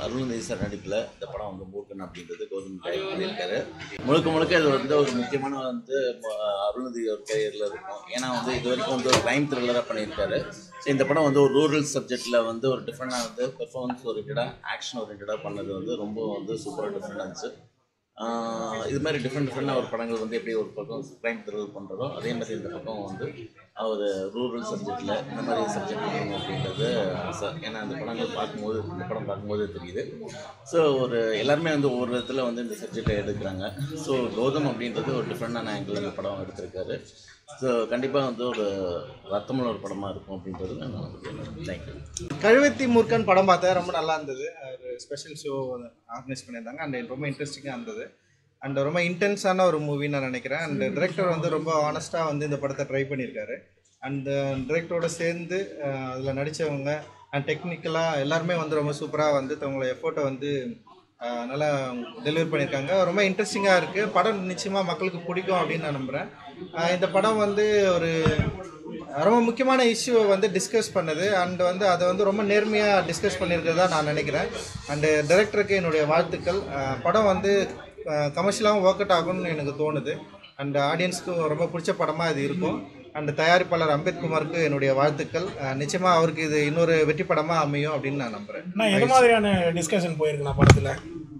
Arulnithi sir நடிப்பில் இந்த படம் வந்து மூர்க்கன் அப்படின்றது கௌதம் டைப் பண்ணியிருக்காரு முழுக்க முழுக்க இது வந்து ஒரு முக்கியமான வந்து அஹ், அருள்நிதி ஒரு கரியரில் இருக்கும் ஏன்னா வந்து இது வரைக்கும் வந்து ஒரு க்ரைம் த்ரில்லராக பண்ணியிருக்காரு ஸோ இந்த படம் வந்து ஒரு ரூரல் சப்ஜெக்டில் வந்து ஒரு டிஃப்ரெண்டாக வந்து பெர்ஃபார்மன்ஸ் ஓரியன்டாக ஆக்ஷன் ஓரியன்டாக பண்ணது வந்து ரொம்ப வந்து சூப்பராக டிஃப்ரெண்டாக இருந்துச்சு ஆஹ் இது மாதிரி டிஃப்ரெண்ட் டிஃப்ரெண்டாக ஒரு படங்கள் வந்து எப்படி ஒரு பக்கம் க்ரைம் த்ரில் பண்ணுறதோ அதே மாதிரி இந்த பக்கம் வந்து அவர் ரூரல் சப்ஜெக்டில் இந்த மாதிரி சப்ஜெக்ட் பண்ணணும் அப்படின்றது ஆசை ஏன்னா அந்த படங்கள் பார்க்கும்போது இந்த படம் பார்க்கும்போது தெரியுது ஸோ ஒரு எல்லாருமே வந்து ஒவ்வொரு விதத்தில் வந்து இந்த சப்ஜெக்டை எடுக்கிறாங்க ஸோ கௌதம் அப்படின்றது ஒரு டிஃப்ரெண்டான ஆங்கிள் இந்த படம் எடுத்திருக்காரு ஸோ கண்டிப்பாக வந்து ஒரு ரத்தமுள்ள ஒரு படமாக இருக்கும் அப்படின்றது நான் நம்புகிறேன் தேங்க்யூ கழுவத்தி மூர்க்கன் படம் பார்த்தேன் ரொம்ப நல்லா இருந்தது ஒரு ஸ்பெஷல் ஷோ ஆர்கனைஸ் பண்ணியிருந்தாங்க அண்ட் ரொம்ப இன்ட்ரெஸ்டிங்காக இருந்தது அண்ட் ரொம்ப இன்டென்ஸான ஒரு மூவின்னு நான் நினைக்கிறேன் அண்ட் டிரெக்டர் வந்து ரொம்ப ஆனஸ்ட்டாக வந்து இந்த படத்தை ட்ரை பண்ணியிருக்காரு அண்ட் டிரெக்டரோட சேர்ந்து அதில் நடித்தவங்க அண்ட் டெக்னிக்கலாக எல்லாருமே வந்து ரொம்ப சூப்பராக வந்து தங்களோட எஃபோர்ட்டை வந்து அஹ், நல்லா டெலிவரி பண்ணியிருக்காங்க ரொம்ப இன்ட்ரெஸ்டிங்காக இருக்குது படம் நிச்சயமாக மக்களுக்கு பிடிக்கும் அப்படின்னு நான் நம்புகிறேன் இந்த படம் வந்து ஒரு ரொம்ப முக்கியமான இஷ்யூவை வந்து டிஸ்கஸ் பண்ணுது அண்ட் வந்து அதை வந்து ரொம்ப நேர்மையாக டிஸ்கஸ் பண்ணியிருக்கிறதா நான் நினைக்கிறேன் அண்டு டைரக்டருக்கு என்னுடைய வாழ்த்துக்கள் அஹ் படம் வந்து கமர்ஷியலாகவும் ஒர்க் அவுட் ஆகும்னு எனக்கு தோணுது அண்ட் ஆடியன்ஸ்க்கு ரொம்ப பிடிச்ச படமாக இது இருக்கும் அண்ட் தயாரிப்பாளர் அம்பேத்குமாருக்கு என்னுடைய வாழ்த்துக்கள் அஹ் நிச்சயமா அவருக்கு இது இன்னொரு வெற்றி படமாக அமையும் அப்படின்னு நான் நம்புகிறேன் நான் எது மாதிரியான டிஸ்கஷன் போயிருக்குண்ணா படத்தில்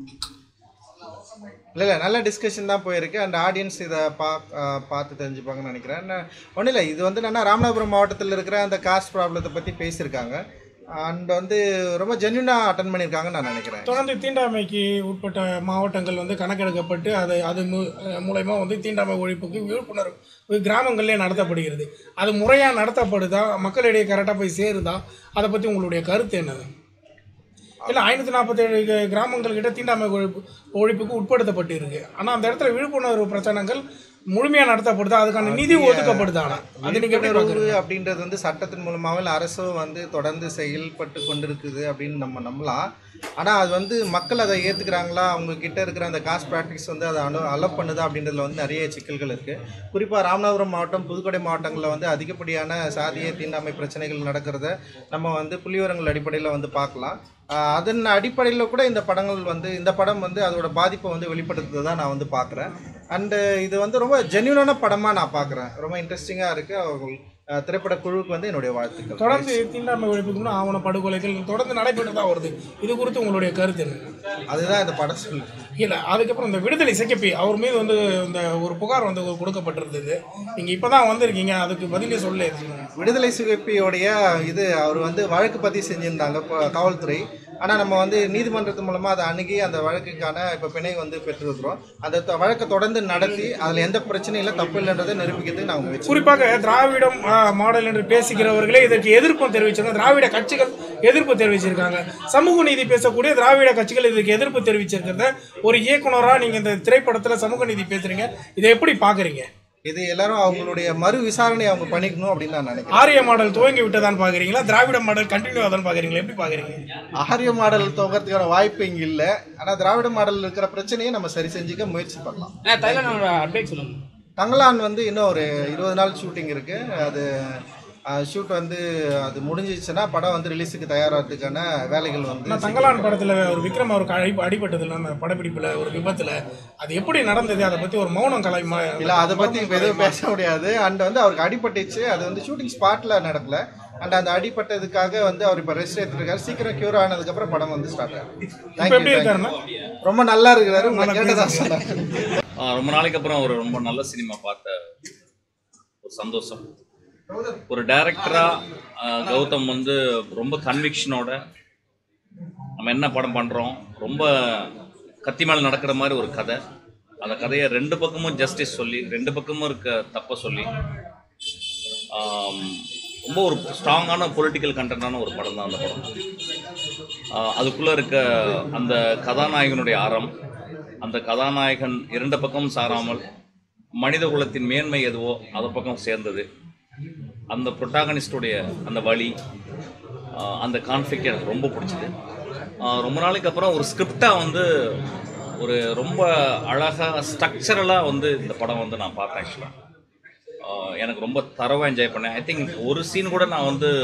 இல்லை இல்லை நல்ல டிஸ்கஷன் தான் போயிருக்கு அண்ட் ஆடியன்ஸ் இதை பா அஹ் பார்த்து தெரிஞ்சுப்பாங்கன்னு நினைக்கிறேன் ஒன்றும் இல்லை இது வந்து என்னன்னா ராமநாதபுரம் மாவட்டத்தில் இருக்கிற அந்த காஸ்ட் ப்ராப்ளத்தை பற்றி பேசியிருக்காங்க அண்ட் வந்து ரொம்ப ஜென்யூனாக அட்டன் பண்ணியிருக்காங்கன்னு நான் நினைக்கிறேன் தொடர்ந்து தீண்டாமைக்கு உட்பட்ட மாவட்டங்கள் வந்து கணக்கெடுக்கப்பட்டு அது அது மூ மூலயமா வந்து தீண்டாமை ஒழிப்புக்கு விழிப்புணர்வு கிராமங்கள்லேயே நடத்தப்படுகிறது அது முறையாக நடத்தப்படுதா மக்களிடையே கரெக்டாக போய் சேருதா அதை பற்றி உங்களுடைய கருத்து என்னது இல்லை ஐநூற்றி நாற்பத்தேழு கிராமங்கள் கிட்ட தீண்டாமை ஒழிப்பு ஒழிப்புக்கு உட்படுத்தப்பட்டு இருக்கு ஆனால் அந்த இடத்துல விழிப்புணர்வு பிரச்சனைகள் முழுமையாக நடத்தப்படுதா அதுக்கான நிதி ஒதுக்கப்படுதா ஆனால் அது நீங்கள் எப்படி விழிப்புணர்வு பார்க்குறீங்க அப்படின்றது வந்து சட்டத்தின் மூலமாகவும் இல்லை அரசும் வந்து தொடர்ந்து செயல்பட்டு கொண்டிருக்குது அப்படின்னு நம்ம நம்பலாம் ஆனால் அது வந்து மக்கள் அதை ஏற்றுக்கிறாங்களா அவங்க கிட்ட இருக்கிற அந்த காஸ்ட் ப்ராக்டிஸ் வந்து அதை அனு அலோவ் பண்ணுதா அப்படின்றதுல வந்து நிறைய சிக்கல்கள் இருக்குது குறிப்பாக ராமநாதபுரம் மாவட்டம் புதுக்கோட்டை மாவட்டங்களில் வந்து அதிகப்படியான சாதிய தீண்டாமை பிரச்சனைகள் நடக்கிறத நம்ம வந்து புள்ளிவிவரங்கள் அடிப்படையில் வந்து பார்க்கலாம் ஆஹ் அதன் அடிப்படையில் கூட இந்த படங்கள் வந்து இந்த படம் வந்து அதோட பாதிப்பை வந்து வெளிப்படுத்துறதை நான் வந்து பார்க்குறேன் அண்டு இது வந்து ரொம்ப ஜென்யூனான படமாக நான் பார்க்குறேன் ரொம்ப இன்ட்ரெஸ்டிங்காக இருக்குது அவர்கள் ஆஹ் திரைப்பட குழுவுக்கு வந்து என்னுடைய வாழ்த்துக்கள் தொடர்ந்து தீண்டாமை ஒழிப்புக்குன்னு ஆவண படுகொலைகள் தொடர்ந்து நடைபெற்று தான் வருது இது குறித்து உங்களுடைய கருத்து என்ன அதுதான் இந்த படம் சொல்லு இல்லை அதுக்கப்புறம் இந்த விடுதலை சிகப்பி அவர் மீது வந்து இந்த ஒரு புகார் வந்து கொடுக்கப்பட்டிருந்தது நீங்கள் இப்போ தான் வந்திருக்கீங்க அதுக்கு பதிலே சொல்ல விடுதலை சிவப்பியோடைய இது அவர் வந்து வழக்கு பதிவு செஞ்சுருந்தாங்க இப்போ காவல்துறை ஆனால் நம்ம வந்து நீதிமன்றத்து மூலமாக அதை அணுகி அந்த வழக்குக்கான இப்போ பிணை வந்து பெற்றிருக்கிறோம் அந்த த- வழக்கை தொடர்ந்து நடத்தி அதில் எந்த பிரச்சனையும் இல்லை தப்பு இல்லைன்றதை நிரூபிக்கிறதுக்கு நாங்கள் முயற்சி குறிப்பாக திராவிடம் ஆ, மாடல் என்று பேசுகிறவர்களே இதற்கு எதிர்ப்பும் தெரிவிச்சிருக்காங்க திராவிட கட்சிகள் எதிர்ப்பு தெரிவிச்சிருக்காங்க சமூக நீதி பேசக்கூடிய திராவிட கட்சிகள் இதுக்கு எதிர்ப்பு தெரிவிச்சிருக்கிறத ஒரு இயக்குனராக நீங்கள் இந்த திரைப்படத்தில் சமூக நீதி பேசுறீங்க இதை எப்படி பார்க்குறீங்க இது எல்லாரும் அவங்களுடைய மறு விசாரணை அவங்க பண்ணிக்கணும் அப்படின்னு நான் நினைக்கிறேன் ஆரிய மாடல் துவங்கி விட்டதான் பார்க்குறீங்களா திராவிட மாடல் கண்டினியூ ஆதான் பார்க்குறீங்களா எப்படி பார்க்குறீங்க ஆரிய மாடல் துவங்கிறதுக்கான வாய்ப்பு இங்கே இல்லை ஆனால் திராவிட மாடல் இருக்கிற பிரச்சனையை நம்ம சரி செஞ்சுக்க முயற்சி பண்ணலாம் தைலாண்டோட அப்டேட் சொல்லுங்க தங்கலான் வந்து இன்னும் ஒரு இருபது நாள் ஷூட்டிங் இருக்கு அது ஷூட் வந்து அது முடிஞ்சிச்சுன்னா படம் வந்து ரிலீஸுக்கு தயாராகிறதுக்கான வேலைகள் வந்து நான் தங்கலான் படத்தில் ஒரு விக்ரம் அவருக்கு அடி அடிபட்டதில்ல அந்த படப்பிடிப்பில் ஒரு விபத்தில் அது எப்படி நடந்தது அதை பற்றி ஒரு மௌனம் கலை ம- இல்லை அதை பற்றி இப்போ எதுவும் பேச முடியாது அண்ட் வந்து அவருக்கு அடிபட்டுச்சு அது வந்து ஷூட்டிங் ஸ்பாட்டில் நடக்கல அண்ட் அந்த அடிபட்டதுக்காக வந்து அவர் இப்போ ரெஸ்ட் எடுத்துருக்காரு சீக்கிரம் க்யூர் ஆனதுக்கப்புறம் படம் வந்து ஸ்டார்ட் ஆகும் இப்போ எப்படி இருக்காருன்னா ரொம்ப நல்லா இருக்கிறாரு உங்களை கேட்டதா சொன்னாங்க ஆ, ரொம்ப நாளைக்கு அப்புறம் ஒரு ரொம்ப நல்ல சினிமா பார்த்த ஒரு சந்தோஷம் ஒரு டைரக்டரா கௌதம் வந்து ரொம்ப கன்விக்ஷனோட நம்ம என்ன படம் பண்றோம் ரொம்ப கத்தி மேல நடக்கிற மாதிரி ஒரு கதை அந்த கதையை ரெண்டு பக்கமும் ஜஸ்டிஸ் சொல்லி ரெண்டு பக்கமும் இருக்க தப்ப சொல்லி ஆம், ரொம்ப ஒரு ஸ்ட்ராங்கான பொலிட்டிக்கல் கண்டென்ட்டான ஒரு படம் தான் அந்த படம் ஆஹ் அதுக்குள்ள இருக்க அந்த கதாநாயகனுடைய அறம் அந்த கதாநாயகன் இரண்டு பக்கம் சாராமல் மனித குலத்தின் மேன்மை எதுவோ அது பக்கம் சேர்ந்தது அந்த ப்ரொட்டாகனிஸ்டுடைய அந்த வழி ஆஹ் அந்த கான்ஃப்ளிக்ட் எனக்கு ரொம்ப பிடிச்சது ஆஹ் ரொம்ப நாளைக்கு அப்புறம் ஒரு ஸ்கிரிப்டாக வந்து ஒரு ரொம்ப அழகாக ஸ்ட்ரக்சரலாக வந்து இந்த படம் வந்து நான் பார்த்தேன் ஆக்சுவலாக ஆஹ் எனக்கு ரொம்ப தரவாக என்ஜாய் பண்ணேன் ஐ திங்க் ஒரு சீன் கூட நான் வந்து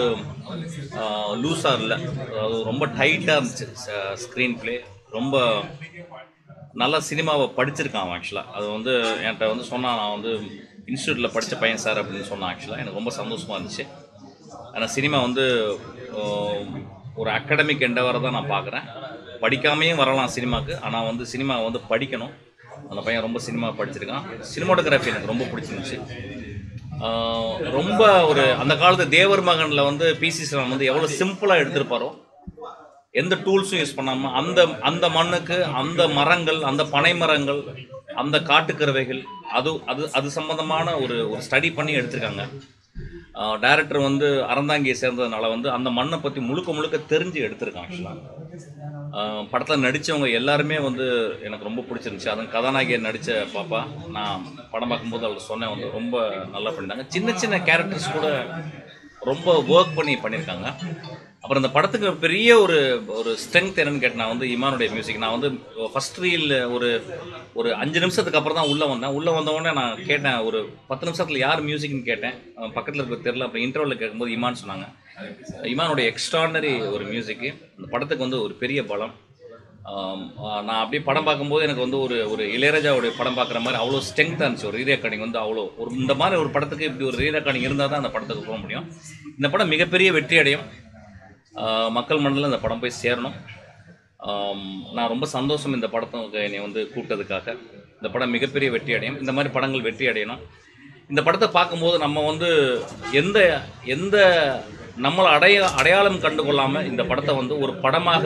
லூஸாக இல்லை அது ரொம்ப டைட்டாக இருந்துச்சு ஸ்க்ரீன் ப்ளே ரொம்ப நல்ல சினிமாவை படிச்சிருக்கான் அவன் ஆக்சுவலாக அது வந்து என்கிட்ட வந்து சொன்னான் நான் வந்து இன்ஸ்டியூட்டில் படித்த பையன் சார் அப்படின்னு சொன்னான் ஆக்சுவலாக எனக்கு ரொம்ப சந்தோஷமாக இருந்துச்சு ஆனால் சினிமா வந்து ஆஹ், ஒரு அகாடமிக் எண்டவரை தான் நான் பார்க்குறேன் படிக்காமையும் வரலாம் சினிமாவுக்கு ஆனால் வந்து சினிமா வந்து படிக்கணும் அந்த பையன் ரொம்ப சினிமா படிச்சிருக்கான் சினிமாட்டோகிராஃபி எனக்கு ரொம்ப பிடிச்சிருந்துச்சு ஆஹ், ரொம்ப ஒரு அந்த காலத்து தேவர் மகனில் வந்து பிசி சிவன் வந்து எவ்வளோ சிம்பிளாக எடுத்திருப்பாரோ எந்த டூல்ஸும் யூஸ் பண்ணாமல் அந்த அந்த மண்ணுக்கு அந்த மரங்கள் அந்த பனை மரங்கள் அந்த காட்டுக்கறவைகள் அது அது அது சம்பந்தமான ஒரு ஒரு ஸ்டடி பண்ணி எடுத்திருக்காங்க டைரக்டர் வந்து அறந்தாங்கியை சேர்ந்ததுனால வந்து அந்த மண்ணை பற்றி முழுக்க முழுக்க தெரிஞ்சு எடுத்திருக்காங்க ஆக்சுவலாக படத்தில் நடித்தவங்க எல்லாருமே வந்து எனக்கு ரொம்ப பிடிச்சிருந்துச்சு அதுவும் கதாநாயகியை நடித்த பாப்பா நான் படம் பார்க்கும்போது அவள் சொன்னேன் வந்து ரொம்ப நல்லா பண்ணியிருந்தாங்க சின்ன சின்ன கேரக்டர்ஸ் கூட ரொம்ப ஒர்க் பண்ணி பண்ணியிருக்காங்க அப்புறம் இந்த படத்துக்கு பெரிய ஒரு ஒரு ஸ்ட்ரென்த் என்னன்னு கேட்டேன் நான் வந்து இமானுடைய மியூசிக் நான் வந்து ஃபர்ஸ்ட் ரீல் ஒரு ஒரு அஞ்சு நிமிஷத்துக்கு அப்புறம் தான் உள்ளே வந்தேன் உள்ளே வந்த உடனே நான் கேட்டேன் ஒரு பத்து நிமிஷத்தில் யார் மியூசிக்னு கேட்டேன் அவன் பக்கத்தில் இருக்க தெரில அப்புறம் இன்டர்வலில் கேட்கும்போது இமான் சொன்னாங்க இமானுடைய எக்ஸ்ட்ராடனரி ஒரு மியூசிக்கு இந்த படத்துக்கு வந்து ஒரு பெரிய பலம் ஆம், ஆ, நான் அப்படியே படம் பார்க்கும்போது எனக்கு வந்து ஒரு ஒரு இளையராஜாவுடைய படம் பார்க்குற மாதிரி அவ்வளோ ஸ்ட்ரென்த்தாக இருந்துச்சு ஒரு ரீ ரெக்கார்டிங் வந்து அவ்வளோ ஒரு இந்த மாதிரி ஒரு படத்துக்கு இப்படி ஒரு ரீ ரெக்கார்டிங் இருந்தால் தான் அந்த படத்துக்கு போக முடியும் இந்த படம் மிகப்பெரிய வெற்றி அடையும் ஆ, மக்கள் மனதில் இந்த படம் போய் சேரணும் ஆம், நான் ரொம்ப சந்தோஷம் இந்த படத்துக்கு என்னை வந்து கூப்பிட்டதுக்காக இந்த படம் மிகப்பெரிய வெற்றி அடையும் இந்த மாதிரி படங்கள் வெற்றி அடையணும் இந்த படத்தை பார்க்கும்போது நம்ம வந்து எந்த எந்த நம்மளை அடைய அடையாளம் கண்டு கொள்ளாமல் இந்த படத்தை வந்து ஒரு படமாக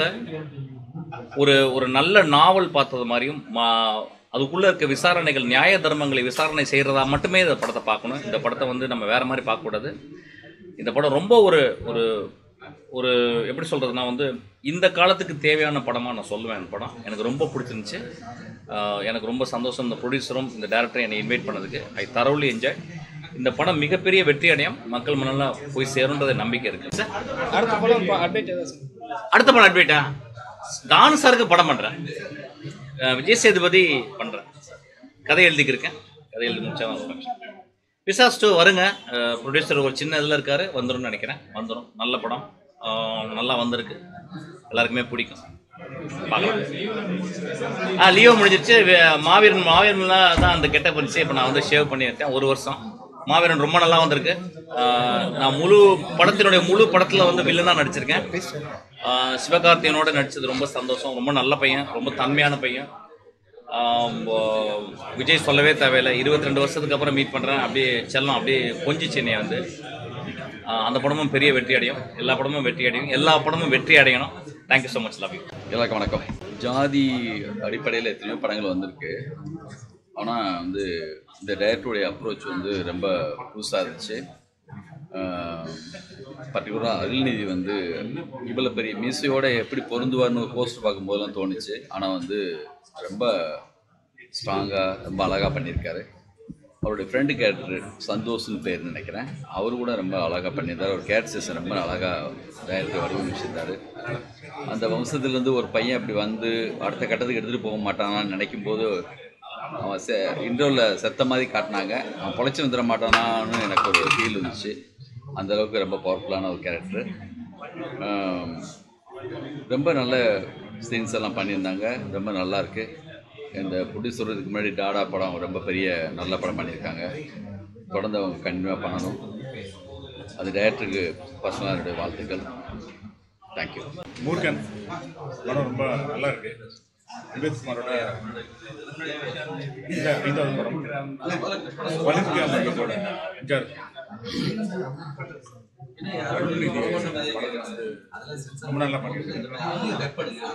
ஒரு ஒரு நல்ல நாவல் பார்த்தது மாதிரியும் மா- அதுக்குள்ள இருக்க விசாரணைகள் நியாய தர்மங்களை விசாரணை செய்கிறதா மட்டுமே இந்த படத்தை பார்க்கணும் இந்த படத்தை வந்து நம்ம வேற மாதிரி பார்க்கக்கூடாது இந்த படம் ரொம்ப ஒரு ஒரு ஒரு எப்படி சொல்கிறதுனா வந்து இந்த காலத்துக்கு தேவையான படமாக நான் சொல்லுவேன் இந்த படம் எனக்கு ரொம்ப பிடிச்சிருந்துச்சு ஆஹ் எனக்கு ரொம்ப சந்தோஷம் இந்த ப்ரொடியூசரும் இந்த டேரக்டரும் என்னை இன்வைட் பண்ணதுக்கு ஐ தரோலி என்ஜாய் இந்த படம் மிகப்பெரிய வெற்றி அடையும் மக்கள் மனெல்லாம் போய் சேருன்றது நம்பிக்கை இருக்குது சார் அடுத்த படம் அப்டேட் ஏதாவது அடுத்த படம் அட்வைட்டா டான் சாருக்கு படம் பண்ணுறேன் விஜய் சேதுபதி பண்ணுறேன் கதை எழுதிக்கிருக்கேன் கதை எழுதி முடிச்சா பிசாஸ் டூ வருங்க ப்ரொடியூசர் ஒரு சின்ன இதில் இருக்காரு வந்துரும்னு நினைக்கிறேன் வந்துடும் நல்ல படம் அஹ், நல்லா வந்திருக்கு எல்லாருக்குமே பிடிக்கும் பார்க்கலாம் ஆ லியோ முடிஞ்சிருச்சு வே- மாவீரன் மாவீரன்லாம் தான் அந்த கெட்ட பண்ணிச்சு இப்போ நான் வந்து ஷேவ் பண்ணி வச்சேன் ஒரு வருஷம் மாவீரன் ரொம்ப நல்லா வந்திருக்கு ஆஹ் நான் முழு படத்தினுடைய முழு படத்தில் வந்து வில்லனாக நடிச்சிருக்கேன் ஆஹ் சிவகார்த்தியனோட நடிச்சது ரொம்ப சந்தோஷம் ரொம்ப நல்ல பையன் ரொம்ப தன்மையான பையன் ஆஹ் ஓ- விஜய் சொல்லவே தேவையில்லை இருபத்தி ரெண்டு வருஷத்துக்கு அப்புறம் மீட் பண்ணுறேன் அப்படியே செல்லம் அப்படியே கொஞ்சிச்சு என்னைய வந்து ஆஹ் அந்த படமும் பெரிய வெற்றி அடையும் எல்லா படமும் வெற்றி அடையும் எல்லா படமும் வெற்றி அடையணும் thank you so much love you எல்லாருக்கும் வணக்கம் ஜாதி அடிப்படையில் எத்தனையோ படங்கள் வந்திருக்கு ஆனால் வந்து இந்த டைரக்டருடைய அப்ரோச் வந்து ரொம்ப புதுசாக இருந்துச்சு பர்டிகுலராக அருள்நிதி வந்து இவ்வளோ பெரிய மீசையோட எப்படி பொருந்துவார்னு ஒரு போஸ்டர் பார்க்கும்போதெல்லாம் தோணுச்சு ஆனால் வந்து ரொம்ப ஸ்ட்ராங்காக ரொம்ப அழகாக பண்ணியிருக்காரு அவருடைய ஃப்ரெண்டு கேரக்டர் சந்தோஷ்னு பேர் நினைக்கிறேன் அவர் கூட ரொம்ப அழகாக பண்ணியிருந்தார் ஒரு கேரக்டர்ஸ் ரொம்ப அழகாக டைரக்டர் வடிவமைச்சிருந்தார் அந்த வம்சத்துலேருந்து ஒரு பையன் அப்படி வந்து அடுத்த கட்டத்துக்கு எடுத்துகிட்டு போக மாட்டானான்னு நினைக்கும் போது அவன் செ இன்டர்வில் செத்த மாதிரி காட்டினாங்க அவன் பொழைச்சி வந்துட மாட்டானான்னு எனக்கு ஒரு ஃபீல் இருந்துச்சு அந்த அளவுக்கு ரொம்ப பவர்ஃபுல்லான ஒரு கேரக்டர் ரொம்ப நல்ல சீன்ஸ் எல்லாம் பண்ணியிருந்தாங்க ரொம்ப நல்லா இருக்கு இந்த ப்ரொடியூசருக்கு முன்னாடி டாடா படம் ரொம்ப பெரிய நல்ல படம் பண்ணியிருக்காங்க தொடர்ந்து அவங்க கண்டினியூவாக பண்ணணும் அது டைரக்டருக்கு பர்சனலாக என்னுடைய வாழ்த்துக்கள் தேங்க்யூ மூர்க்கன் படம் ரொம்ப நல்லா இருக்கு விவேக் குமாரோட இந்த ஐந்தாவது படம் வலிமையா மன்றத்தோட எம்ஜிஆர் அருள்நிதி படத்தை வந்து ரொம்ப நல்லா பண்ணியிருக்காங்க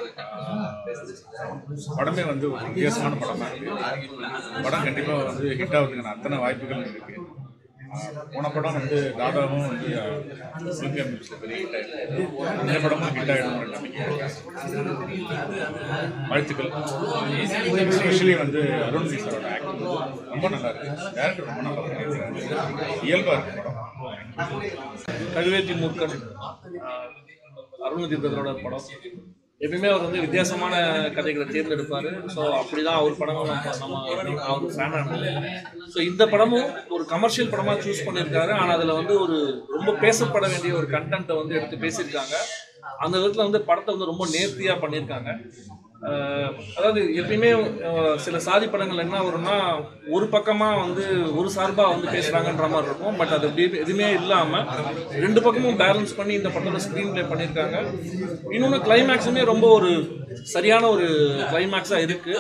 படமே வந்து ஒரு வித்தியாசமான படமா இருக்கு படம் கண்டிப்பாக வந்து ஹிட் ஆகுறதுக்கான அத்தனை வாய்ப்புகள் இருக்கு ஆஹ் போன படம் வந்து தாதாவும் வந்து சிங்க மியூசிக் பெரிய ஹிட் ஆயிருக்கு இந்த படமும் ஹிட் ஆகிடும் நம்பிக்கை வாழ்த்துக்கள் எஸ்பெஷலி வந்து அருண் சாரோட ஆக்டிங் ரொம்ப நல்லா இருக்கு டேரக்டர் ரொம்ப நல்லா பண்ணியிருக்காங்க இயல்பாக இருக்கு படம் கழுவேத்தி மூர்க்கன் அருள்நிதி பிரதரோட படம் எப்பயுமே அவர் வந்து வித்தியாசமான கதைகளை தேர்ந்தெடுப்பார் ஸோ அப்படி தான் அவர் படங்கள் நம்ம நம்ம அவர் ஃபேனாக ஸோ இந்த படமும் ஒரு கமர்ஷியல் படமாக சூஸ் பண்ணியிருக்காரு ஆனால் அதில் வந்து ஒரு ரொம்ப பேசப்பட வேண்டிய ஒரு கண்டென்ட்டை வந்து எடுத்து பேசியிருக்காங்க அந்த விதத்தில் வந்து படத்தை வந்து ரொம்ப நேர்த்தியாக பண்ணியிருக்காங்க அஹ் அதாவது எப்பயுமே அஹ் சில சாதி படங்கள் என்ன வரும்னா ஒரு பக்கமாக வந்து ஒரு சார்பாக வந்து பேசுகிறாங்கன்ற மாதிரி இருக்கும் பட் அது அப்படி எதுவுமே இல்லாமல் ரெண்டு பக்கமும் பேலன்ஸ் பண்ணி இந்த படத்தோட ஸ்க்ரீன் ப்ளே பண்ணியிருக்காங்க இன்னொன்று கிளைமேக்ஸுமே ரொம்ப ஒரு சரியான ஒரு கிளைமேக்ஸாக இருக்குது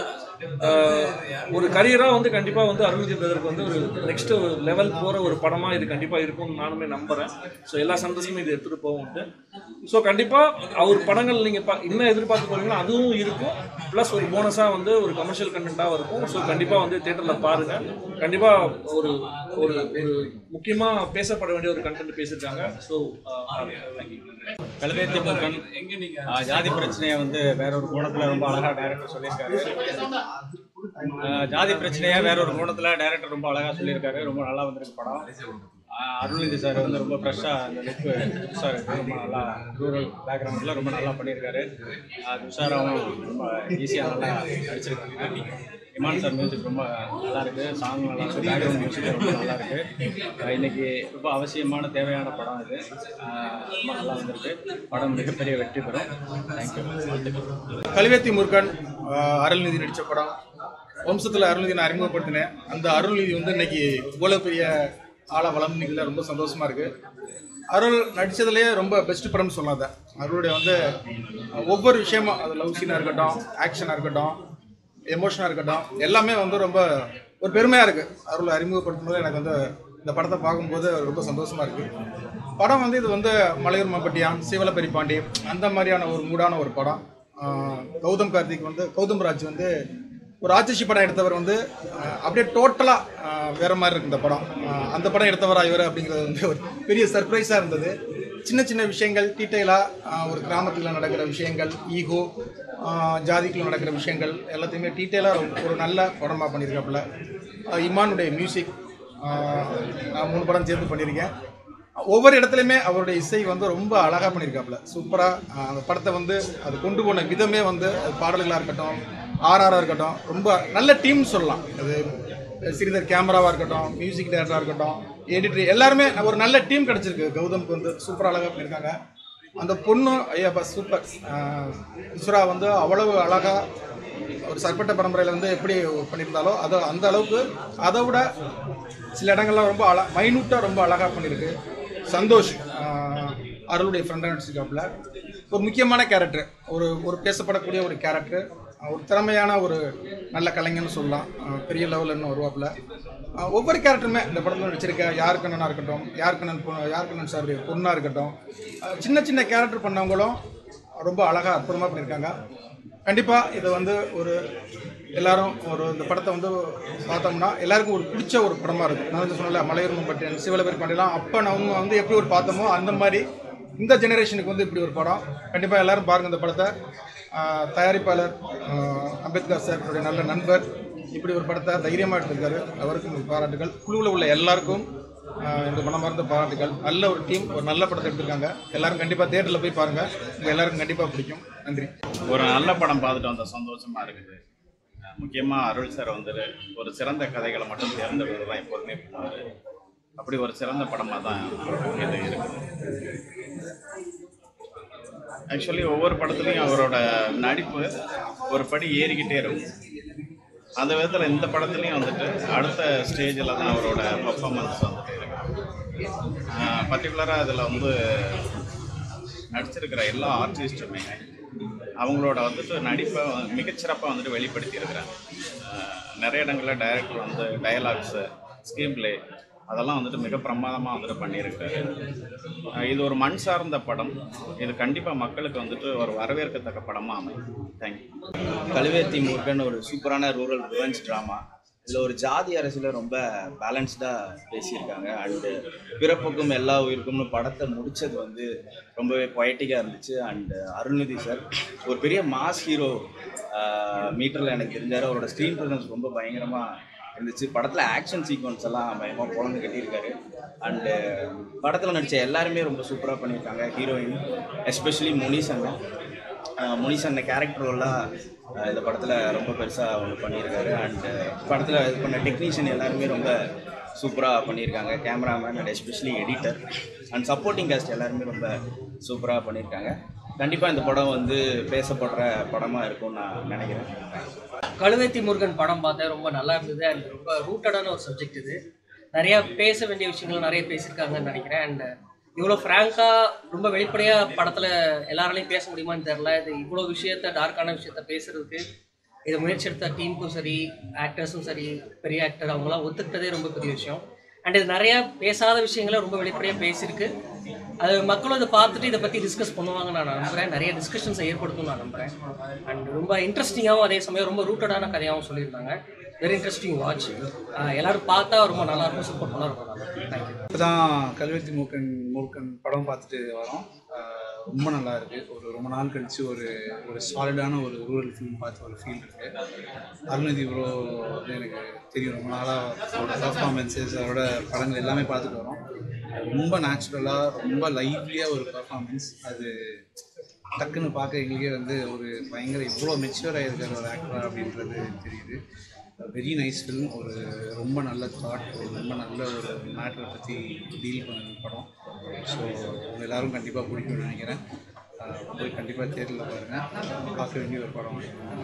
ஒரு கரியராக வந்து கண்டிப்பாக வந்து அருண்ஜி பிரதருக்கு வந்து ஒரு நெக்ஸ்ட் லெவல் போகிற ஒரு படமாக இது கண்டிப்பாக இருக்கும்னு நானுமே நம்புகிறேன் ஸோ எல்லா சந்தோஷமும் இது எடுத்துகிட்டு போகும்ட்டு ஸோ கண்டிப்பாக அவர் படங்கள் நீங்கள் பா என்ன எதிர்பார்த்து போறீங்களோ அதுவும் இருக்கும் ப்ளஸ் ஒரு போனஸாக வந்து ஒரு கமர்ஷியல் கண்டென்ட்டாக இருக்கும் ஸோ கண்டிப்பாக வந்து தேட்டரில் பாருங்கள் கண்டிப்பாக ஒரு ஒரு ஒரு முக்கியமாக பேசப்பட வேண்டிய ஒரு கண்டென்ட் பேசியிருக்காங்க ஸோ கல்வேத்தி முருகன் ஆஹ், ஜாதி பிரச்சனையை வந்து வேற ஒரு கோணத்துல ரொம்ப அழகா டைரக்டர் சொல்லியிருக்காரு ஆஹ், ஜாதி பிரச்சனையை வேற ஒரு கோணத்துல டைரக்டர் ரொம்ப அழகா சொல்லியிருக்காரு ரொம்ப நல்லா வந்திருக்கு படம் ஆஹ், அருள்நிதி சார் வந்து ரொம்ப ஃப்ரெஷ்ஷாக அந்த லுக்கு புதுசாக இருக்குது ரொம்ப நல்லா ரூரல் பேக்ரவுண்டில் ரொம்ப நல்லா பண்ணியிருக்காரு ஆஹ், துஷாராவும் ரொம்ப ஈஸியாக நல்லா நடிச்சிருக்காங்க இமான் சார் மியூசிக் ரொம்ப நல்லா இருக்கு சாங் நல்லா இருக்கு பேக்ரவுண்ட் மியூசிக் ரொம்ப நல்லா இருக்கு ஆஹ் இன்னைக்கு ரொம்ப அவசியமான தேவையான படம் இது ஆஹ் ரொம்ப நல்லா வந்திருக்கு படம் மிகப்பெரிய வெற்றி பெறும் தேங்க்யூ வாழ்த்துக்கள் கல்வெத்தி முருகன் ஆஹ் அருள்நிதி நடித்த படம் வம்சத்தில் அருள்நிதி நான் அறிமுகப்படுத்தினேன் அந்த அருள்நிதி வந்து இன்னைக்கு இவ்வளோ பெரிய ஆளை வளர்ந்துக்கல ரொம்ப சந்தோஷமா இருக்கு அருள் நடித்ததுலேயே ரொம்ப பெஸ்ட் படம்னு சொல்லாத அருளுடைய வந்து ஒவ்வொரு விஷயமும் அது லவ் சீனாக இருக்கட்டும் ஆக்ஷனாக இருக்கட்டும் எமோஷனாக இருக்கட்டும் எல்லாமே வந்து ரொம்ப ஒரு பெருமையாக இருக்குது அருளை அறிமுகப்படுத்தும்போது எனக்கு வந்து இந்த படத்தை பார்க்கும்போது ரொம்ப சந்தோஷமாக இருக்குது படம் வந்து இது வந்து மலையூர் மம்பட்டியான் சிவலப்பெரி பாண்டி அந்த மாதிரியான ஒரு மூடான ஒரு படம் ஆஹ் கௌதம் கார்த்திக் வந்து கௌதம் ராஜ் வந்து ஒரு ஆட்சி படம் எடுத்தவர் வந்து ஆஹ் அப்படியே டோட்டலாக வேற மாதிரி இருக்கு இந்த படம் ஆஹ் அந்த படம் எடுத்தவரா இவர் அப்படிங்கிறது வந்து ஒரு பெரிய சர்ப்ரைஸாக இருந்தது சின்ன சின்ன விஷயங்கள் டீட்டெயிலாக ஒரு கிராமத்தில் நடக்கிற விஷயங்கள் ஈகோ ஜாதிக்குள்ள நடக்கிற விஷயங்கள் எல்லாத்தையுமே டீட்டெயிலாக ஒரு நல்ல படமாக பண்ணியிருக்காப்புல ஆஹ் இமானுடைய மியூசிக் நான் மூணு படம் சேர்ந்து பண்ணியிருக்கேன் ஒவ்வொரு இடத்துலையுமே அவருடைய இசை வந்து ரொம்ப அழகாக பண்ணியிருக்காப்புல சூப்பராக அந்த படத்தை வந்து அது கொண்டு போன விதமே வந்து அது பாடல்களாக இருக்கட்டும் ஆர்ஆராக இருக்கட்டும் ரொம்ப நல்ல டீம் சொல்லலாம் அது சிறிதர் கேமராவாக இருக்கட்டும் மியூசிக் டேரக்டராக இருக்கட்டும் எடிட்டர் எல்லாருமே ஒரு நல்ல டீம் கிடச்சிருக்கு கௌதம்க்கு வந்து சூப்பராக அழகாக பண்ணியிருக்காங்க அந்த பொண்ணு ஐயாப்பா சூப்பர் இஸ்ரா வந்து அவ்வளவு அழகாக ஒரு சர்பட்ட பரம்பரையில் வந்து எப்படி பண்ணியிருந்தாலோ அது அந்த அளவுக்கு அதை விட சில இடங்கள்லாம் ரொம்ப அழ மைனூட்டாக ரொம்ப அழகாக பண்ணியிருக்கு சந்தோஷ் ஆஹ், அருளுடைய ஃப்ரெண்டாக நடிச்சிருக்காப்புல ஒரு முக்கியமான கேரக்டர் ஒரு ஒரு பேசப்படக்கூடிய ஒரு கேரக்டர் ஒரு திறமையான ஒரு நல்ல கலைஞர்னு சொல்லலாம் ஆஹ், பெரிய லெவலில் இன்னும் வருவாப்புல ஆஹ், ஒவ்வொரு கேரக்டருமே இந்த படத்தில் நடிச்சிருக்க யார் கண்ணனாக இருக்கட்டும் யார் கண்ணன் பொ- யார் கண்ணன் சார் பொண்ணாக இருக்கட்டும் ஆஹ், சின்ன சின்ன கேரக்டர் பண்ணவங்களும் ரொம்ப அழகாக அற்புதமாக பண்ணியிருக்காங்க கண்டிப்பாக இதை வந்து ஒரு எல்லாரும் ஒரு இந்த படத்தை வந்து பார்த்தோம்னா எல்லாருக்கும் ஒரு பிடிச்ச ஒரு படமாக இருக்கும் நான் வந்து சொன்னல மலையூர் பட்டியன் சிவலபெரி பாண்டியெல்லாம் அப்போ நம்ம வந்து எப்படி ஒரு பார்த்தோமோ அந்த மாதிரி இந்த ஜெனரேஷனுக்கு வந்து இப்படி ஒரு படம் கண்டிப்பாக எல்லாரும் பாருங்கள் இந்த படத்தை ஆஹ் தயாரிப்பாளர் ஆஹ் அம்பேத்கர் சார் என்னுடைய நல்ல நண்பர் இப்படி ஒரு படத்தை தைரியமாக எடுத்திருக்காரு அவருக்கும் எங்கள் பாராட்டுகள் குழுவில் உள்ள எல்லாருக்கும் ஆஹ் இந்த மனமார்ந்த பாராட்டுகள் நல்ல ஒரு டீம் ஒரு நல்ல படத்தை எடுத்திருக்காங்க எல்லாரும் கண்டிப்பாக தேட்டரில் போய் பாருங்கள் உங்கள் எல்லாருக்கும் கண்டிப்பாக பிடிக்கும் நன்றி ஒரு நல்ல படம் பார்த்துட்டு வந்த சந்தோஷமா இருக்குது அஹ் முக்கியமா அருள் சார் வந்து ஒரு சிறந்த கதைகளை மட்டும் தேர்ந்தெடுத்து தான் எப்போதுமே பண்ணுவார் அப்படி ஒரு சிறந்த படமாக தான் இது இருக்குது ஆக்சுவலி ஒவ்வொரு படத்துலையும் அவரோட நடிப்பு ஒரு படி ஏறிக்கிட்டே இருக்கும் அந்த விதத்தில் இந்த படத்துலையும் வந்துட்டு அடுத்த ஸ்டேஜில் தான் அவரோட பர்ஃபார்மன்ஸ் வந்துட்டு இருக்கு பர்டிகுலராக அதில் வந்து நடிச்சிருக்கிற எல்லா ஆர்டிஸ்ட்டுமே அவங்களோட வந்துட்டு நடிப்பை மிகச்சிறப்பாக வந்துட்டு வெளிப்படுத்தி இருக்கிறாங்க நிறைய இடங்களில் டைரக்டர் வந்து டயலாக்ஸு ஸ்க்ரீன் ப்ளே அதெல்லாம் வந்துட்டு மிக பிரமாதமாக வந்துட்டு பண்ணியிருக்காரு அஹ் இது ஒரு மண் சார்ந்த படம் இது கண்டிப்பாக மக்களுக்கு வந்துட்டு ஒரு வரவேற்கத்தக்க படமாக அமையும் தேங்க்யூ கழுவேத்தி முருகன் ஒரு சூப்பரான ரூரல் ரிவெஞ்ச் ட்ராமா இதில் ஒரு ஜாதி அரசியல ரொம்ப பேலன்ஸ்டாக பேசியிருக்காங்க அண்டு பிறப்புக்கும் எல்லா உயிருக்கும்னு படத்தை முடிச்சது வந்து ரொம்பவே பொயட்டிக்காக இருந்துச்சு அண்டு அருள்நிதி சார் ஒரு பெரிய மாஸ் ஹீரோ மீட்டரில் எனக்கு தெரிஞ்சார் அவரோட ஸ்க்ரீன் ப்ரெசன்ஸ் ரொம்ப பயங்கரமாக இருந்துச்சு படத்தில் ஆக்ஷன் சீக்வன்ஸ் எல்லாம் பயமாக குழந்தை கட்டியிருக்காரு அண்டு படத்தில் நடித்த எல்லாருமே ரொம்ப சூப்பராக பண்ணியிருக்காங்க ஹீரோயின் எஸ்பெஷலி முனி சங்கம் அஹ் முனிஷ் அந்த கேரக்டர் ரோல்லாம் இந்த படத்தில் ரொம்ப பெருசாக அவங்க பண்ணியிருக்காரு அண்ட் படத்தில் இது பண்ண டெக்னீஷியன் எல்லாருமே ரொம்ப சூப்பராக பண்ணியிருக்காங்க cameraman and especially editor and supporting cast எல்லாருமே ரொம்ப சூப்பராக பண்ணியிருக்காங்க கண்டிப்பாக இந்த படம் வந்து பேசப்படுற படமாக இருக்கும்னு நான் நினைக்கிறேன் கழுவேத்தி முருகன் படம் பார்த்தேன் ரொம்ப நல்லா இருந்தது அண்ட் ரொம்ப ரூட்டடான ஒரு சப்ஜெக்ட் இது நிறையா பேச வேண்டிய விஷயங்கள் நிறைய பேசியிருக்காங்கன்னு நினைக்கிறேன் அண்ட் இவ்வளோ ஃப்ராங்காக ரொம்ப வெளிப்படையாக படத்தில் எல்லாராலையும் பேச முடியுமான்னு தெரில இது இவ்வளோ விஷயத்த டார்க்கான விஷயத்த பேசுறதுக்கு இதை முயற்சி எடுத்த டீமுக்கும் சரி ஆக்டர்ஸும் சரி பெரிய ஆக்டர் அவங்களாம் ஒத்துக்கிட்டதே ரொம்ப பெரிய விஷயம் அண்ட் இது நிறையா பேசாத விஷயங்களை ரொம்ப வெளிப்படையாக பேசியிருக்கு அது மக்களும் இதை பார்த்துட்டு இதை பற்றி டிஸ்கஸ் பண்ணுவாங்க நான் நம்புகிறேன் நிறைய டிஸ்கஷன்ஸை ஏற்படுத்தும் நான் நம்புகிறேன் அண்ட் ரொம்ப இன்ட்ரெஸ்டிங்காகவும் அதே சமயம் ரொம்ப ரூட்டடான கதையாகவும் சொல்லியிருந்தாங்க வெரி இன்ட்ரெஸ்டிங் வாட்ச் எல்லாரும் பார்த்தா ரொம்ப நல்லா இருக்கும் சப்போர்ட் பண்ணா ரொம்ப நல்லா இருக்கும் தேங்க்யூ இப்போ தான் கல்வெத்தி மூக்கன் மூக்கன் படம் பார்த்துட்டு வரோம் ஆஹ் ரொம்ப நல்லா இருக்கு ஒரு ரொம்ப நாள் கழிச்சு ஒரு ஒரு சாலிடான ஒரு ரூரல் ஃபிலிம் பார்த்து ஒரு ஃபீல் இருக்கு அருள்நிதி ப்ரோ வந்து எனக்கு தெரியும் ரொம்ப நாளாக அவரோட பர்ஃபார்மன்ஸஸ் அவரோட படங்கள் எல்லாமே பார்த்துட்டு வரோம் ரொம்ப நேச்சுரலாக ரொம்ப லைவ்லியாக ஒரு பர்ஃபார்மன்ஸ் அது டக்குன்னு பார்க்க எங்களுக்கே வந்து ஒரு பயங்கர இவ்வளோ மெச்சூராக இருக்கிற ஒரு ஆக்டர் அப்படின்றது தெரியுது வெரி நைஸ் ஃபிலிம் ஒரு ரொம்ப நல்ல தாட் ஒரு ரொம்ப நல்ல ஒரு மேட்டரை பற்றி டீல் பண்ண படம் ஸோ உங்க எல்லாரும் கண்டிப்பாக பிடிக்கும்னு நினைக்கிறேன் அஹ் போய் கண்டிப்பாக தேட்டரில் பாருங்கள் பார்க்க வேண்டிய ஒரு படம்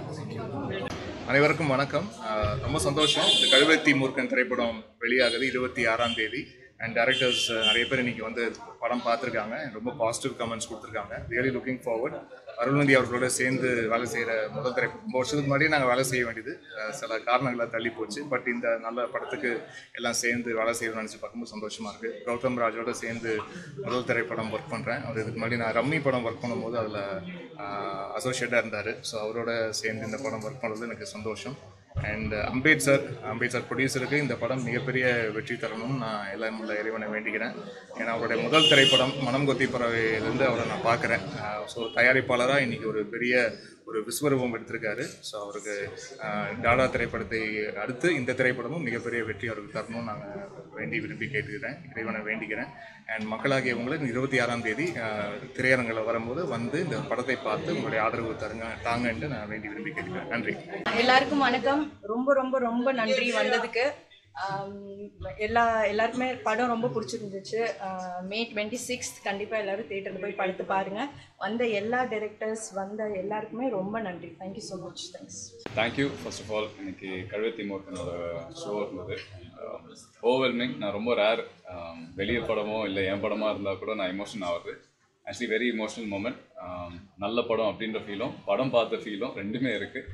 அனைவருக்கும் வணக்கம் ஆஹ் ரொம்ப சந்தோஷம் இந்த கழுவத்தி மூர்க்கன் திரைப்படம் வெளியாகுது இருபத்தி ஆறாம் தேதி அண்ட் டேரக்டர்ஸ் நிறைய பேர் இன்னைக்கு வந்து படம் பார்த்துருக்காங்க ரொம்ப பாசிட்டிவ் கமெண்ட்ஸ் கொடுத்துருக்காங்க ரியலி லுக்கிங் ஃபார்வர்ட் அருள்நந்தி அவர்களோட சேர்ந்து வேலை செய்கிற முதல் திரைப்படம் ரொம்ப வருஷத்துக்கு முன்னாடி நாங்கள் வேலை செய்ய வேண்டியது ஆஹ் சில காரணங்களால் தள்ளி போச்சு பட் இந்த நல்ல படத்துக்கு எல்லாம் சேர்ந்து வேலை செய்யணும்னு நினச்சி பார்க்கும்போது சந்தோஷமாக இருக்குது கௌதம் ராஜோட சேர்ந்து முதல் திரைப்படம் ஒர்க் பண்ணுறேன் அவர் இதுக்கு முன்னாடி நான் ரம்மி படம் ஒர்க் பண்ணும்போது அதில் அசோசியேட்டாக இருந்தார் ஸோ அவரோட சேர்ந்து இந்த படம் ஒர்க் பண்ணுறது எனக்கு சந்தோஷம் and Ambeth sir Ambeth sir ப்ரொடியூசருக்கு இந்த படம் மிகப்பெரிய வெற்றி தரணும்னு நான் எல்லாம் உள்ள இறைவனை வேண்டிக்கிறேன் ஏன்னா அவருடைய முதல் திரைப்படம் மனம் கொத்தி பறவையிலேருந்து அவரை நான் பார்க்குறேன் ஸோ தயாரிப்பாளராக இன்னைக்கு ஒரு பெரிய ஒரு விஸ்வரூபம் எடுத்திருக்காரு ஸோ அவருக்கு ஆஹ், டாடா திரைப்படத்தை அடுத்து இந்த திரைப்படமும் மிகப்பெரிய வெற்றி அவருக்கு தரணும்னு நாங்கள் வேண்டி விரும்பி கேட்டுக்கிறேன் இறைவனை வேண்டிக்கிறேன் அண்ட் மக்களாகிய உங்களுக்கு இருபத்தி ஆறாம் தேதி ஆஹ், திரையரங்கில் வரும்போது வந்து இந்த படத்தை பார்த்து உங்களுடைய ஆதரவு தருங்க தாங்கன்ட்டு நான் வேண்டி விரும்பி கேட்டுக்கிறேன் நன்றி எல்லாருக்கும் வணக்கம் ரொம்ப ரொம்ப ரொம்ப நன்றி வந்ததுக்கு ஆம், எல்லா எல்லாருக்குமே படம் ரொம்ப பிடிச்சிருந்துச்சு மே டுவெண்ட்டி சிக்ஸ்த் கண்டிப்பாக எல்லாரும் தேட்டரில் போய் படத்தை பாருங்கள் வந்த எல்லா டைரக்டர்ஸ் வந்த எல்லாருக்குமே ரொம்ப நன்றி thank you so much thanks thank you first of all இன்னைக்கு கழுவத்தி மூர்க்கனோட ஷோ இருந்தது ஓவர்வெல்மிங் நான் ரொம்ப ரேர் வெளிய படமோ இல்லை என் படமா இருந்தால் கூட நான் எமோஷன் ஆகுது ஆக்சுவலி வெரி இமோஷனல் மூமெண்ட் நல்ல படம் அப்படின்ற ஃபீலும் படம் பார்த்த ஃபீலும் ரெண்டுமே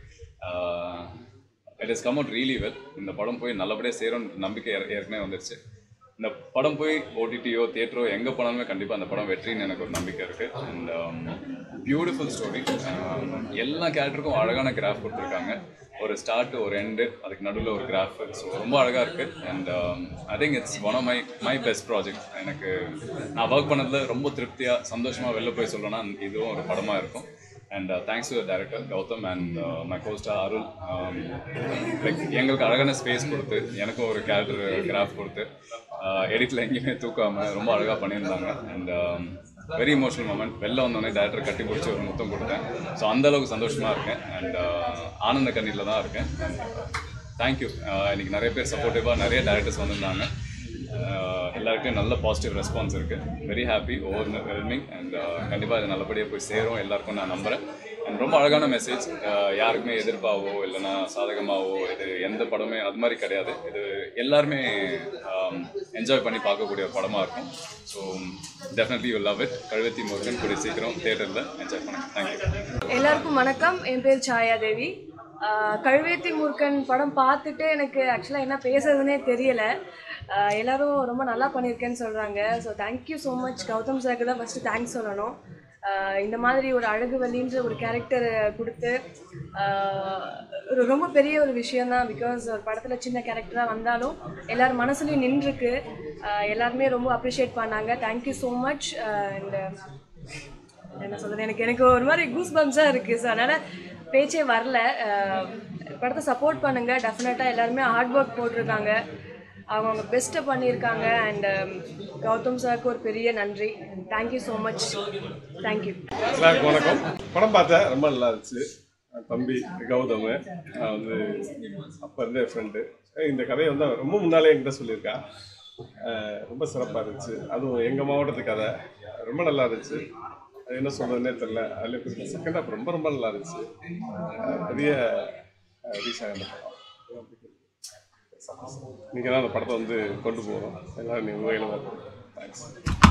இருக்குது it is come out really well இந்த படம் போய் நல்லபடியாக சேரும்ன்ற நம்பிக்கை ஏற்- ஏற்கனவே வந்துருச்சு இந்த படம் போய் ஓடிடியோ தியேட்டரோ எங்கே போனாலுமே கண்டிப்பாக அந்த படம் வெற்றின்னு எனக்கு ஒரு நம்பிக்கை இருக்குது அண்ட் பியூட்டிஃபுல் ஸ்டோரி எல்லா கேரக்டருக்கும் அழகான கிராஃப் கொடுத்துருக்காங்க ஒரு ஸ்டார்ட் ஒரு எண்டு அதுக்கு நடுவில் ஒரு கிராஃப் ஸோ ரொம்ப அழகாக இருக்குது and I think it's one of my my best project எனக்கு நான் ஒர்க் பண்ணதில் ரொம்ப திருப்தியாக சந்தோஷமாக வெளில போய் சொல்லணும்னா இதுவும் ஒரு படமாக இருக்கும் and thanks to director Gautham and my co-star Arul like எங்களுக்கு அழகான ஸ்பேஸ் கொடுத்து எனக்கும் ஒரு கேரக்டர் கிராஃப் கொடுத்து எடிட்டில் எங்கேயுமே தூக்காம ரொம்ப அழகாக பண்ணியிருந்தாங்க அண்ட் வெரி இமோஷனல் மூமெண்ட் வெளில வந்தோடனே டேரக்டர் கட்டி பிடிச்சி ஒரு முத்தம் கொடுத்தேன் ஸோ அந்த அளவுக்கு சந்தோஷமாக இருக்கேன் அண்ட் ஆனந்த கண்ணீரில் தான் இருக்கேன் தேங்க்யூ இன்னைக்கு நிறைய பேர் சப்போர்ட்டிவாக நிறைய டேரக்டர்ஸ் வந்திருந்தாங்க ஆஹ் எல்லாருக்கும் நல்ல பாசிட்டிவ் ரெஸ்பான்ஸ் இருக்குது very happy overwhelming and கண்டிப்பாக இது நல்லபடியாக போய் சேரும் எல்லாருக்கும் நான் நம்புகிறேன் அண்ட் ரொம்ப அழகான மெசேஜ் யாருக்குமே எதிர்ப்பாவோ இல்லைன்னா சாதகமாவோ இது எந்த படமே அது மாதிரி கிடையாது இது எல்லாருமே என்ஜாய் பண்ணி பார்க்கக்கூடிய ஒரு படமாக இருக்கும் so definitely you love it Kazhuvathi Murugan கூடிய சீக்கிரம் தேட்டரில் என்ஜாய் பண்ணுங்க தேங்க்யூ எல்லாருக்கும் வணக்கம் என் பேர் சாயா தேவி ஆஹ் கழுவேத்தி மூர்க்கன் படம் பார்த்துட்டு எனக்கு ஆக்சுவலாக என்ன பேசுறதுனே தெரியல ஆஹ் எல்லாரும் ரொம்ப நல்லா பண்ணியிருக்கேன்னு சொல்கிறாங்க so thank you so much Gautham சாருக்கு தான் ஃபஸ்ட்டு தேங்க்ஸ் சொல்லணும் ஆஹ் இந்த மாதிரி ஒரு அழகு வலின்ற ஒரு கேரக்டர் கொடுத்து ஆஹ் ஒரு ரொம்ப பெரிய ஒரு விஷயம்தான் பிகாஸ் ஒரு படத்தில் சின்ன கேரக்டராக வந்தாலும் எல்லார் மனசுலையும் நின்றுருக்கு ஆஹ் எல்லாருமே ரொம்ப அப்ரிஷியேட் பண்ணாங்க தேங்க்யூ ஸோ மச் அண்ட் என்ன சொல்றது எனக்கு எனக்கு ஒரு மாதிரி கூஸ் பம்ஸாக இருக்குது ஸோ அதனால் பேச்சே வரல அஹ் படத்தை சப்போர்ட் பண்ணுங்கள் டெஃபினட்டாக எல்லாருமே ஹார்ட் ஒர்க் போட்டிருக்காங்க அவங்க அவங்க பெஸ்ட்டை பண்ணியிருக்காங்க அண்ட் கௌதம் சாருக்கு ஒரு பெரிய நன்றி தேங்க்யூ ஸோ மச் தேங்க்யூ எல்லாருக்கும் வணக்கம் படம் பார்த்தேன் ரொம்ப நல்லா இருந்துச்சு என் தம்பி கௌதம் நான் வந்து அப்போ இருந்தே ஃப்ரெண்டு இந்த கதையை வந்து அவன் ரொம்ப முன்னாலே என்கிட்ட சொல்லியிருக்கா அஹ் ரொம்ப சிறப்பாக இருந்துச்சு அதுவும் எங்கள் மாவட்டத்து கதை ரொம்ப நல்லா இருந்துச்சு அது என்ன சொல்றதுன்னே தெரில அதில் செகண்ட் ஹாஃப் ரொம்ப ரொம்ப நல்லா இருந்துச்சு அஹ் பெரிய ரீச் ஆகிற படம் நீங்கள் தான் அந்த படத்தை வந்து கொண்டு போகிறோம் எல்லாரும் நீங்கள் உங்கள் தேங்க்ஸ்